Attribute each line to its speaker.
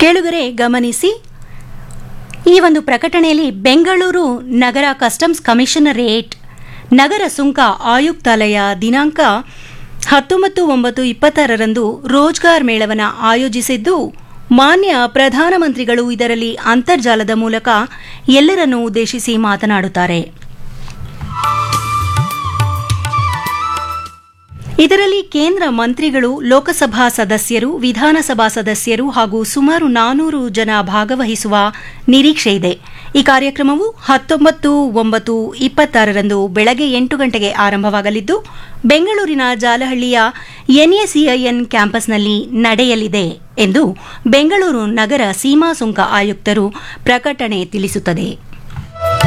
Speaker 1: ಕೇಳುಗರೆ ಗಮನಿಸಿ ಈ ಒಂದು ಪ್ರಕಟಣೆಯಲ್ಲಿ ಬೆಂಗಳೂರು ನಗರ ಕಸ್ಟಮ್ಸ್ ಕಮಿಷನರೇಟ್ ನಗರ ಸುಂಕ ಆಯುಕ್ತಾಲಯ ದಿನಾಂಕ ಹತ್ತೊಂಬತ್ತು ಒಂಬತ್ತು ಇಪ್ಪತ್ತಾರರಂದು ರೋಜ್ಗಾರ್ ಮೇಳವನ್ನು ಆಯೋಜಿಸಿದ್ದು ಮಾನ್ಯ ಪ್ರಧಾನಮಂತ್ರಿಗಳು ಇದರಲ್ಲಿ ಅಂತರ್ಜಾಲದ ಮೂಲಕ ಎಲ್ಲರನ್ನೂ ಉದ್ದೇಶಿಸಿ ಮಾತನಾಡುತ್ತಾರೆ ಇದರಲ್ಲಿ ಕೇಂದ್ರ ಮಂತ್ರಿಗಳು ಲೋಕಸಭಾ ಸದಸ್ಯರು ವಿಧಾನಸಭಾ ಸದಸ್ಯರು ಹಾಗೂ ಸುಮಾರು ನಾನೂರು ಜನ ಭಾಗವಹಿಸುವ ನಿರೀಕ್ಷೆ ಇದೆ ಈ ಕಾರ್ಯಕ್ರಮವು ಹತ್ತೊಂಬತ್ತು ಒಂಬತ್ತು ಇಪ್ಪತ್ತಾರರಂದು ಬೆಳಗ್ಗೆ ಎಂಟು ಗಂಟೆಗೆ ಆರಂಭವಾಗಲಿದ್ದು ಬೆಂಗಳೂರಿನ ಜಾಲಹಳ್ಳಿಯ ಎನ್ಎಸಿಐಎನ್ ಕ್ಯಾಂಪಸ್ನಲ್ಲಿ ನಡೆಯಲಿದೆ ಎಂದು ಬೆಂಗಳೂರು ನಗರ ಸೀಮಾ ಸುಂಕ ಆಯುಕ್ತರು ಪ್ರಕಟಣೆ ತಿಳಿಸುತ್ತದೆ